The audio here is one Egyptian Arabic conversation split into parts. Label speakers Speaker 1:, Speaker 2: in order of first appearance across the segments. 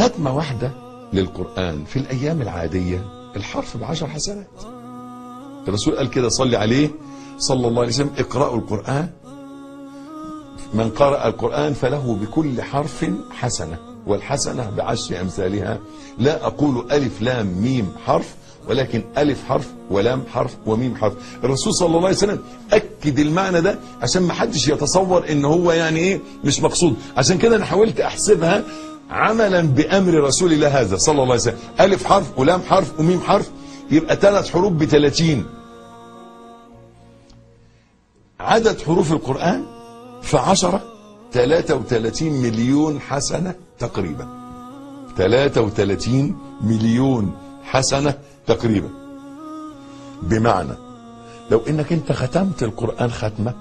Speaker 1: ختمة واحدة للقرآن في الأيام العادية الحرف بعشر حسنات الرسول قال كده صلي عليه صلى الله عليه وسلم اقرأوا القرآن من قرأ القرآن فله بكل حرف حسنة والحسنة بعشر أمثالها لا أقول ألف لام ميم حرف ولكن ألف حرف ولام حرف وميم حرف الرسول صلى الله عليه وسلم أكد المعنى ده عشان ما حدش يتصور ان هو يعني ايه مش مقصود عشان كده انا حاولت احسبها عملا بأمر رسول الله هذا صلى الله عليه وسلم ألف حرف ولام حرف وميم حرف يبقى ثلاث حروف بثلاثين عدد حروف القرآن في عشرة 33 مليون حسنة تقريبا 33 مليون حسنة تقريبا بمعنى لو انك انت ختمت القرآن ختمة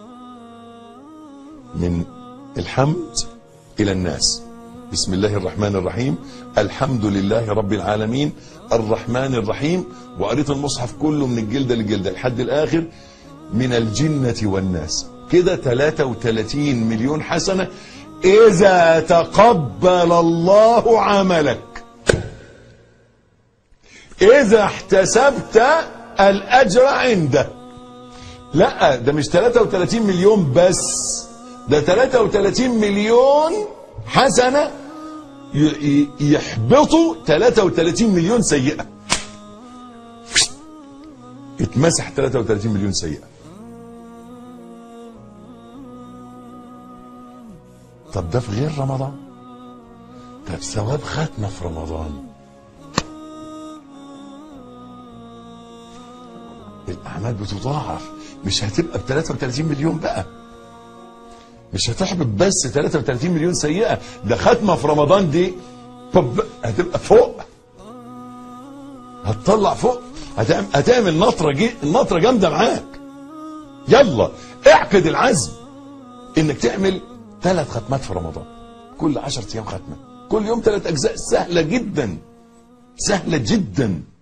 Speaker 1: من الحمد الى الناس بسم الله الرحمن الرحيم الحمد لله رب العالمين الرحمن الرحيم وقريت المصحف كله من الجلدة للجلدة لحد الاخر من الجنة والناس كده 33 مليون حسنة إذا تقبل الله عملك إذا احتسبت الأجر عنده لا ده مش 33 مليون بس ده 33 مليون حسنة يحبطوا 33 مليون سيئة اتمسح 33 مليون سيئة طب ده في غير رمضان طب ثواب ختمة في رمضان الأعمال بتضاعف مش هتبقى ب 33 مليون بقى مش هتحبط بس 33 مليون سيئة ده ختمة في رمضان دي طب هتبقى فوق هتطلع فوق هتعمل, هتعمل نطرة جي نطرة جامدة معاك يلا اعقد العزم انك تعمل ثلاث ختمات في رمضان كل عشر ايام ختمة كل يوم ثلاث اجزاء سهلة جدا سهلة جدا